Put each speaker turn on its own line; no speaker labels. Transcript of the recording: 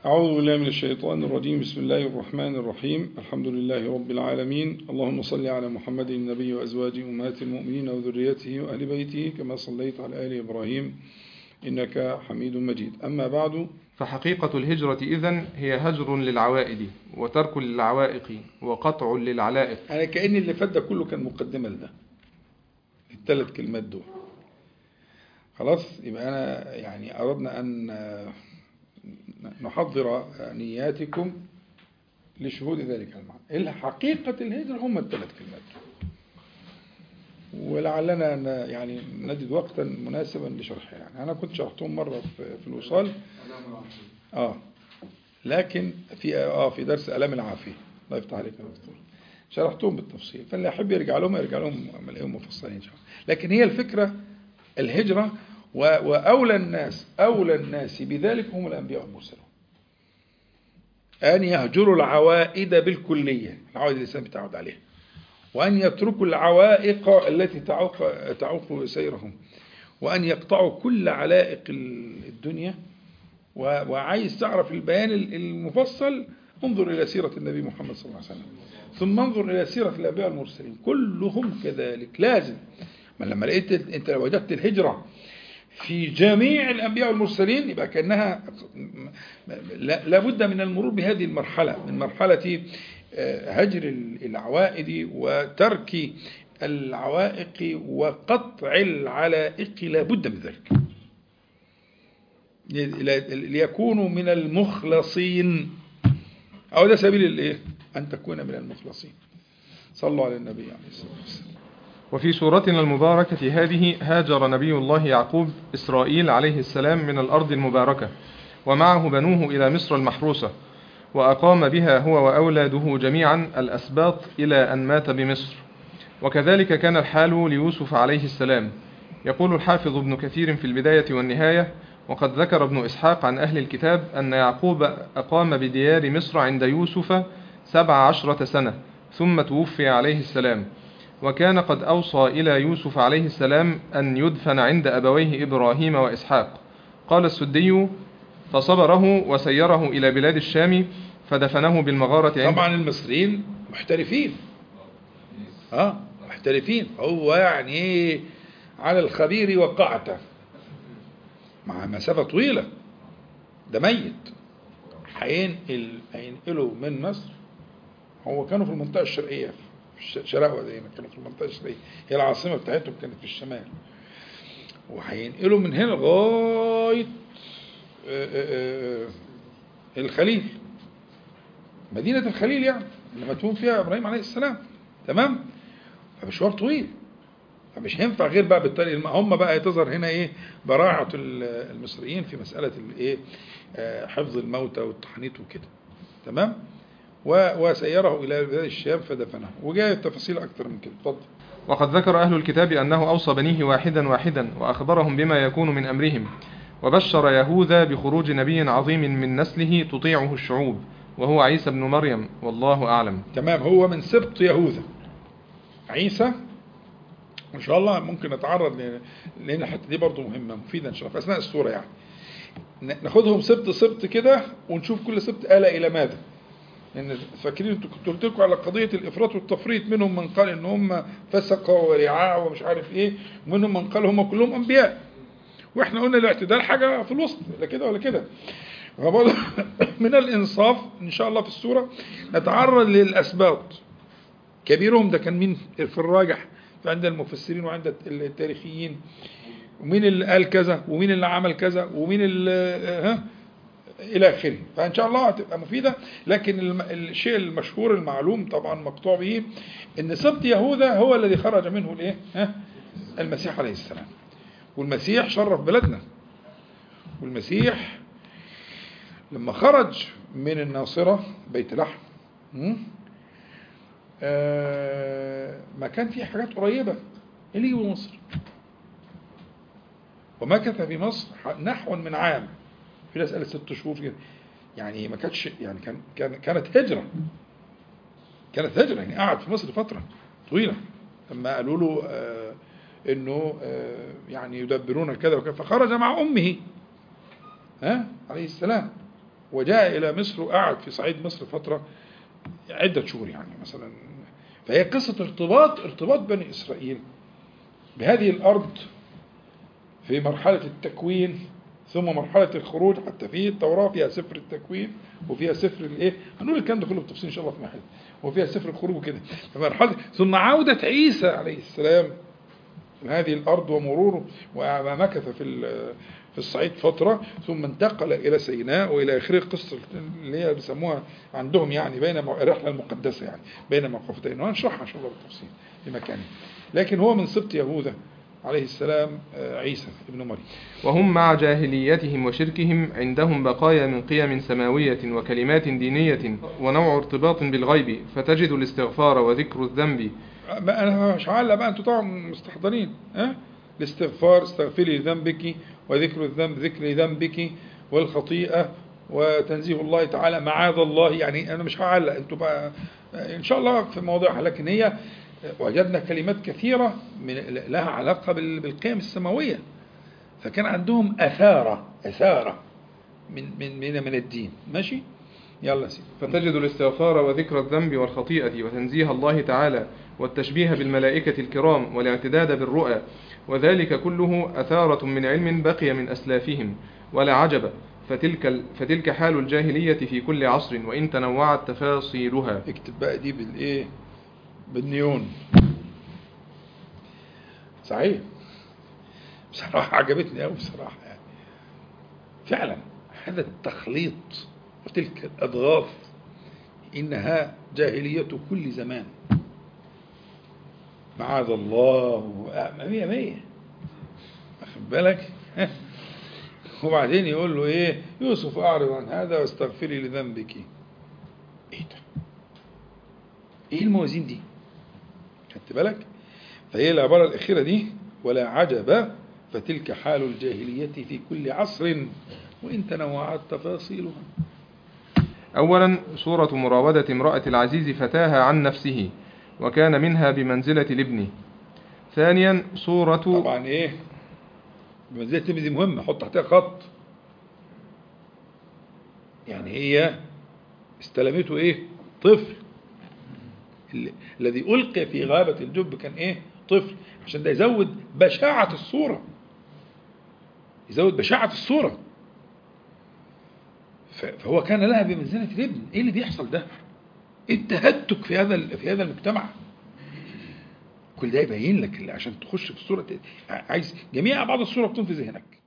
أعوذ بالله من الشيطان الرجيم بسم الله الرحمن الرحيم الحمد لله رب العالمين اللهم صل على محمد النبي وأزواجه أمهات المؤمنين وذريته وأهل بيته كما صليت على آل إبراهيم إنك حميد مجيد أما بعد
فحقيقة الهجرة إذن هي هجر للعوائد وترك للعوائق وقطع للعلائق
أنا كأن اللي فات ده كله كان مقدمة لده الثلاث كلمات دول خلاص يبقى أنا يعني أردنا أن نحضر نياتكم لشهود ذلك المعنى حقيقة الهجرة هم الثلاث كلمات ولعلنا ن- يعني نجد وقتا مناسبا لشرحها يعني أنا كنت شرحتهم مرة في, في الوصال آه لكن في آه في درس آلام العافية الله يفتح عليك يا دكتور شرحتهم بالتفصيل فاللي يحب يرجع لهم يرجع لهم ملاقيهم مفصلين إن شاء الله لكن هي الفكرة الهجرة و- وأولى الناس أولى الناس بذلك هم الأنبياء والمرسلون أن يهجروا العوائد بالكلية العوائد اللي الإنسان بيتعود عليها وأن يتركوا العوائق التي تعوق, تعوق سيرهم وأن يقطعوا كل علائق الدنيا و- وعايز تعرف البيان المفصل انظر إلى سيرة النبي محمد صلى الله عليه وسلم ثم انظر إلى سيرة الأنبياء المرسلين كلهم كذلك لازم ما لما لقيت انت لو وجدت الهجرة في جميع الأنبياء والمرسلين يبقى كأنها لا- لابد من المرور بهذه المرحلة من مرحلة آه، هجر العوائد وترك العوائق وقطع العلائق لابد من ذلك ليكونوا من المخلصين أو ده سبيل الإيه؟ أن تكون من المخلصين صلوا على النبي عليه الصلاة والسلام
وفي سورتنا المباركة هذه هاجر نبي الله يعقوب إسرائيل عليه السلام من الأرض المباركة ومعه بنوه إلى مصر المحروسة وأقام بها هو وأولاده جميعا الأسباط إلى أن مات بمصر وكذلك كان الحال ليوسف عليه السلام يقول الحافظ ابن كثير في البداية والنهاية وقد ذكر ابن إسحاق عن أهل الكتاب أن يعقوب أقام بديار مصر عند يوسف سبع عشرة سنة ثم توفي عليه السلام وكان قد أوصى إلى يوسف عليه السلام أن يدفن عند أبويه إبراهيم وإسحاق قال السدي فصبره وسيره إلى بلاد الشام فدفنه بالمغارة عند
طبعا المصريين محترفين اه محترفين هو يعني ايه على الخبير وقعته مع مسافة طويلة ده ميت هينقل هينقلوا من مصر هو كانوا في المنطقة الشرقية في الش- شراوة زي ما كانوا في المنطقة الشرقية هي العاصمة بتاعتهم كانت في الشمال وهينقلوا من هنا لغاية آه، آه، آه، الخليل مدينة الخليل يعني اللي مدفون فيها إبراهيم عليه السلام تمام فمشوار طويل فمش هينفع غير بقى بالطريق الم- هم بقى تظهر هنا ايه براعة ال- المصريين في مسألة الايه آه، حفظ الموتى والتحنيط وكده تمام و- وسيره إلى بلاد الشام فدفنه وجاء التفاصيل أكتر من كده اتفضل
وقد ذكر أهل الكتاب أنه أوصى بنيه واحدا واحدا وأخبرهم بما يكون من أمرهم وبشر يهوذا بخروج نبي عظيم من نسله تطيعه الشعوب وهو عيسى بن مريم والله أعلم
تمام هو من سبط يهوذا عيسى ان شاء الله ممكن نتعرض ل- لان الحته دي برضو مهمه مفيده ان شاء الله في اثناء السوره يعني ن- ناخدهم سبط سبط كده ونشوف كل سبط آل الى ماذا لان فاكرين انتوا كنت قلت لكم على قضيه الافراط والتفريط منهم من قال ان هم فسقه ورعاع ومش عارف ايه ومنهم من قال هم كلهم انبياء واحنا قلنا الاعتدال حاجه في الوسط لا كده ولا كده فبرضه من الانصاف ان شاء الله في السوره نتعرض للاسباط كبيرهم ده كان مين في الراجح عند المفسرين وعند التاريخيين ومين اللي قال كذا ومين اللي عمل كذا ومين اللي ها الى اخره فان شاء الله هتبقى مفيده لكن الم- الشيء المشهور المعلوم طبعا مقطوع به ان سبط يهوذا هو الذي خرج منه الايه ها المسيح عليه السلام والمسيح شرف بلدنا والمسيح لما خرج من الناصرة بيت لحم م? آه ما كان في حاجات قريبة اللي يجوا مصر ومكث في مصر ح- نحو من عام في ناس قالت ست شهور كده يعني ما كانتش يعني كان كان كانت هجرة كانت هجرة يعني قعد في مصر فترة طويلة لما قالوا له آه انه آه يعني يدبرون كذا وكذا فخرج مع امه ها عليه السلام وجاء إلى مصر وقعد في صعيد مصر فترة عدة شهور يعني مثلا فهي قصة ارتباط ارتباط بني إسرائيل بهذه الأرض في مرحلة التكوين ثم مرحلة الخروج حتى في التوراة فيها سفر التكوين وفيها سفر الايه هنقول الكلام ده كله بالتفصيل ان شاء الله في محل وفيها سفر الخروج وكده فمرحلة ثم عودة عيسى عليه السلام من هذه الأرض ومروره ومكث في ال- في الصعيد فترة ثم انتقل إلى سيناء وإلى آخره القصة اللي هي بيسموها عندهم يعني بين مو- الرحلة المقدسة يعني بين موقفتين وهنشرحها إن شاء الله بالتفصيل في مكانه لكن هو من سبط يهوذا عليه السلام آه، عيسى ابن مريم
وهم مع جاهليتهم وشركهم عندهم بقايا من قيم سماوية وكلمات دينية ونوع ارتباط بالغيب فتجد الاستغفار وذكر الذنب
بقى انا مش هعلق بقى انتوا طبعا مستحضرين ها الاستغفار استغفري ذنبك وذكر الذنب ذكر ذنبك والخطيئه وتنزيه الله تعالى معاذ الله يعني انا مش هعلق انتوا بقى ان شاء الله في مواضيعها لكن هي وجدنا كلمات كثيره من لها علاقه بال- بالقيم السماويه فكان عندهم اثاره اثاره من من من من الدين ماشي يلا يا سيدي
فتجد الاستغفار وذكر الذنب والخطيئة وتنزيه الله تعالى والتشبيه بالملائكة الكرام والاعتداد بالرؤى وذلك كله أثارة من علم بقي من أسلافهم ولا عجب فتلك, فتلك حال الجاهلية في كل عصر وإن تنوعت تفاصيلها
اكتب بقى دي بالايه بالنيون صحيح بصراحة عجبتني أوي بصراحة يعني فعلا هذا التخليط وتلك الأضغاث إنها جاهلية كل زمان معاذ الله آه، مية مية واخد بالك وبعدين يقول له ايه يوسف اعرض عن هذا واستغفري لذنبك ايه ده ايه الموازين دي خدت بالك فهي العبارة الأخيرة دي ولا عجب فتلك حال الجاهلية في كل عصر وإن تنوعت تفاصيلها
أولا صورة مراودة امرأة العزيز فتاها عن نفسه وكان منها بمنزلة الابن ثانيا صورة
طبعا إيه بمنزلة تلميذ مهمة حط تحتها خط يعني هي استلمته إيه طفل ال- الذي ألقي في غابة الجب كان إيه طفل عشان ده يزود بشاعة الصورة يزود بشاعة الصورة ف- فهو كان لها بمنزلة الابن ايه اللي بيحصل ده ايه التهتك في هذا ال- في هذا المجتمع كل ده يبين لك اللي عشان تخش في الصورة ت- عايز جميع بعض الصورة بتكون في ذهنك